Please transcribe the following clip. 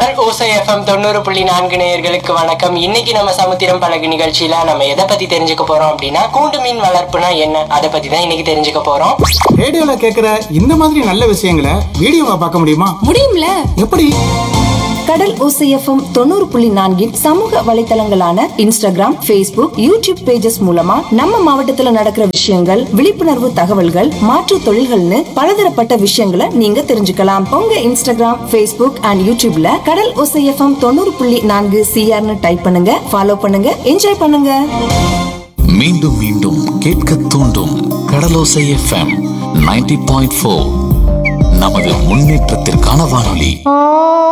கடல் ஓசை எஃப்எம் தொண்ணூறு புள்ளி நான்கு நேயர்களுக்கு வணக்கம் இன்னைக்கு நம்ம சமுத்திரம் பழகு நிகழ்ச்சியில நம்ம எதை பத்தி தெரிஞ்சுக்க போறோம் அப்படின்னா கூண்டு மீன் வளர்ப்புனா என்ன அதை பத்தி தான் இன்னைக்கு தெரிஞ்சுக்க போறோம் ரேடியோல கேக்குற இந்த மாதிரி நல்ல விஷயங்களை வீடியோவா பார்க்க முடியுமா முடியும்ல எப்படி கடல் ஓசைஎஃப்எம் தொண்ணூறு புள்ளி நான்கின் சமூக வலைத்தளங்களான இன்ஸ்டாகிராம் Facebook யூடியூப் பேஜஸ் மூலமா நம்ம மாவட்டத்துல நடக்கிற விஷயங்கள் விழிப்புணர்வு தகவல்கள் மாற்றுத் தொழில்கள்னு பலதரப்பட்ட விஷயங்களை நீங்க தெரிஞ்சுக்கலாம் உங்க இன்ஸ்டாகிராம் Facebook அண்ட் யூடியூப்ல கடல் ஓசைஎஃப்எம் தொண்ணூறு புள்ளி நான்கு சிஆர்னு டைப் பண்ணுங்க ஃபாலோ பண்ணுங்க என்ஜாய் பண்ணுங்க மீண்டும் மீண்டும் கேட்க தூண்டும் கடலோசை எஃப்எம் 90.4 பாயிண்ட் நமது முன்னேற்றத்திற்கான வானொலி